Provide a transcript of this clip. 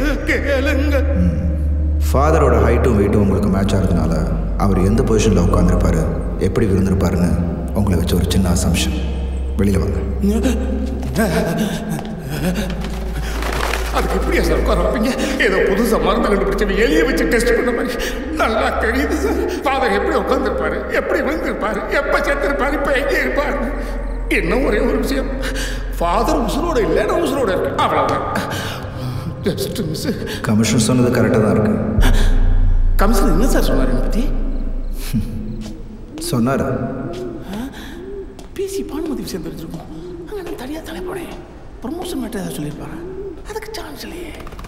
கேளுங்க ஃபாதரோட ஹைட்டும் வெயிட்டும் உங்களுக்கு மேட்ச் ஆகிறதுனால அவர் எந்த பொசிஷனில் உட்காந்துருப்பாரு எப்படி விருந்திருப்பாருன்னு உங்களை வச்சு ஒரு சின்ன அசம்ஷன் வெளியில் வாங்க அதுக்கு எப்படியா சார் உட்கார வைப்பீங்க ஏதோ புதுசா மருந்து கண்டுபிடிச்ச எலிய வச்சு டெஸ்ட் பண்ண மாதிரி நல்லா தெரியுது சார் ஃபாதர் எப்படி உட்காந்துருப்பாரு எப்படி விழுந்திருப்பாரு எப்ப செத்துருப்பாரு இப்ப எங்கே இருப்பாரு இன்னும் ஒரே ஒரு விஷயம் ஃபாதர் உசுரோட இல்லை நான் உசுரோட இருக்கேன் அவ்வளவுதான் ஜஸ்ட் மிஸ் கமிஷனர் சொன்னது கரெக்டாக தான் இருக்கு கமிஷனர் என்ன சார் சொன்னார் என்னை பத்தி சொன்னார் பிசி பானுமதி விஷயம் தெரிஞ்சிருக்கும் அங்கே நான் தனியாக தலை போனேன் ப்ரொமோஷன் மட்டும் ஏதாவது சொல்லியிருப்பாரு அதுக்கு சான்ஸ் இல்லையே